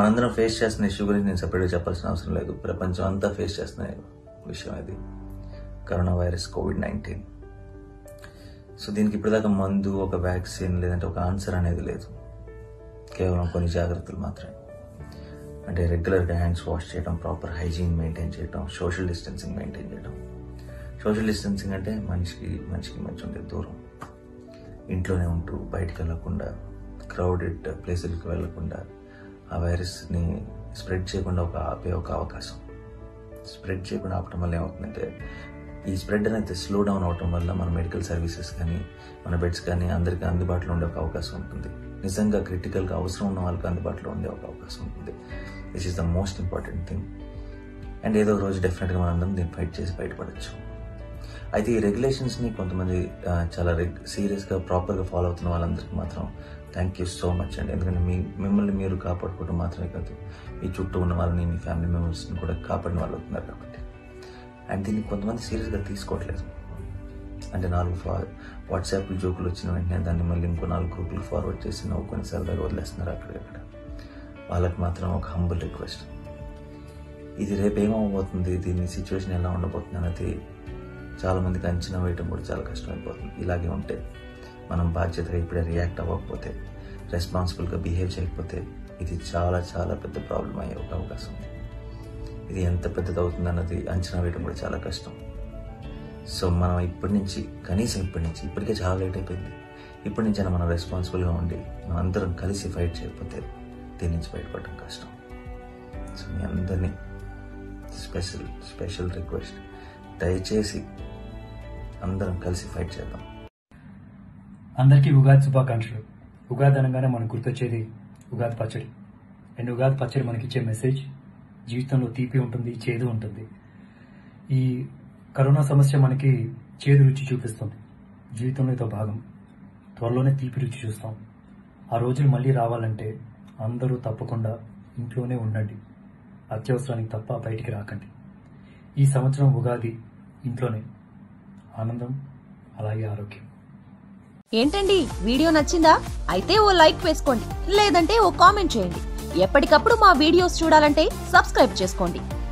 మనందరం ఫేస్ చేస్తున్న ఇష్యూ గురించి నేను సపరేట్గా చెప్పాల్సిన అవసరం లేదు ప్రపంచం అంతా ఫేస్ చేస్తున్న విషయం ఇది corona virus covid nineteen so దీనికి ఇప్పటిదాకా మందు ఒక వ్యాక్సిన్ లేదంటే ఒక ఆన్సర్ అనేది లేదు కేవలం కొన్ని జాగ్రత్తలు మాత్రమే అంటే రెగ్యులర్గా హ్యాండ్స్ వాష్ చేయడం ప్రాపర్ హైజీన్ మెయింటైన్ చేయడం సోషల్ డిస్టెన్సింగ్ మెయింటైన్ చేయడం సోషల్ డిస్టెన్సింగ్ అంటే మనిషికి మనిషికి మధ్య ఉండే దూరం ఇంట్లోనే ఉంటూ బయటికి వెళ్ళకుండా క్రౌడెడ్ ప్లేసులకి వెళ్ళకుండా ఆ వైరస్ని స్ప్రెడ్ చేయకుండా ఒక ఆపే ఒక అవకాశం స్ప్రెడ్ చేయకుండా ఆపటం వల్ల ఏమవుతుందంటే ఈ స్ప్రెడ్ అనేది స్లో డౌన్ అవటం వల్ల మన మెడికల్ సర్వీసెస్ కానీ మన బెడ్స్ కానీ అందరికీ అందుబాటులో ఉండే ఒక అవకాశం ఉంటుంది నిజంగా క్రిటికల్గా అవసరం ఉన్న వాళ్ళకి అందుబాటులో ఉండే ఒక అవకాశం ఉంటుంది this is the most important thing and ఏదో ఒక రోజు డెఫినెట్గా మనందరం దీన్ని ఫైట్ చేసి బయటపడచ్చు అయితే ఈ రెగ్యులేషన్స్ని కొంతమంది ఆ, చాలా రెగ్ సీరియస్గా ప్రాపర్గా ఫాలో అవుతున్న వాళ్ళందరికీ మాత్రం థ్యాంక్ యూ సో మచ్ అండి ఎందుకంటే మీ మిమ్మల్ని మీరు కాపాడుకోవడం మాత్రమే కాదు మీ చుట్టూ ఉన్న వాళ్ళని మీ ఫ్యామిలీ మెంబర్స్ని కూడా కాపాడిన వాళ్ళు అవుతున్నారు కాబట్టి అండ్ దీన్ని కొంతమంది సీరియస్గా తీసుకోవట్లేదు అంటే నాలుగు ఫా వాట్సాప్ జోకులు వచ్చిన వెంటనే దాన్ని మళ్ళీ ఇంకో నాలుగు గ్రూపులు ఫార్వర్డ్ చేసి నవ్వుకొని సరదాగా వదిలేస్తున్నారు అక్కడికక్కడ వాళ్ళకి మాత్రం ఒక హంబుల్ రిక్వెస్ట్ ఇది రేపు ఏమవబోతుంది దీని సిచ్యువేషన్ ఎలా ఉండబోతుంది అనేది చాలా మందికి అంచనా వేయటం కూడా చాలా కష్టమైపోతుంది ఇలాగే ఉంటే మనం బాధ్యతగా ఇప్పుడే రియాక్ట్ అవ్వకపోతే రెస్పాన్సిబుల్గా బిహేవ్ చేయకపోతే ఇది చాలా చాలా పెద్ద ప్రాబ్లం అయ్యే ఒక అవకాశం ఉంది ఇది ఎంత పెద్దది అవుతుంది అన్నది అంచనా వేయడం కూడా చాలా కష్టం సో మనం ఇప్పటి నుంచి కనీసం ఇప్పటి నుంచి ఇప్పటికే చాలా లేట్ అయిపోయింది ఇప్పటి నుంచైనా మనం రెస్పాన్సిబుల్గా ఉండి మనం అందరం కలిసి ఫైట్ చేయకపోతే దీని నుంచి బయటపడడం కష్టం సో మీ అందరినీ స్పెషల్ స్పెషల్ రిక్వెస్ట్ దయచేసి అందరం కలిసి ఫైట్ చేద్దాం అందరికీ ఉగాది శుభాకాంక్షలు ఉగాది అనగానే మనకు గుర్తొచ్చేది ఉగాది పచ్చడి అండ్ ఉగాది పచ్చడి మనకిచ్చే మెసేజ్ జీవితంలో తీపి ఉంటుంది చేదు ఉంటుంది ఈ కరోనా సమస్య మనకి చేదు రుచి చూపిస్తుంది జీవితంలో ఇదో భాగం త్వరలోనే తీపి రుచి చూస్తాం ఆ రోజులు మళ్ళీ రావాలంటే అందరూ తప్పకుండా ఇంట్లోనే ఉండండి అత్యవసరానికి తప్ప బయటికి రాకండి ఈ సంవత్సరం ఉగాది ఇంట్లోనే ఆనందం అలాగే ఆరోగ్యం ఏంటండి వీడియో నచ్చిందా అయితే ఓ లైక్ వేసుకోండి లేదంటే ఓ కామెంట్ చేయండి ఎప్పటికప్పుడు మా వీడియోస్ చూడాలంటే సబ్స్క్రైబ్ చేసుకోండి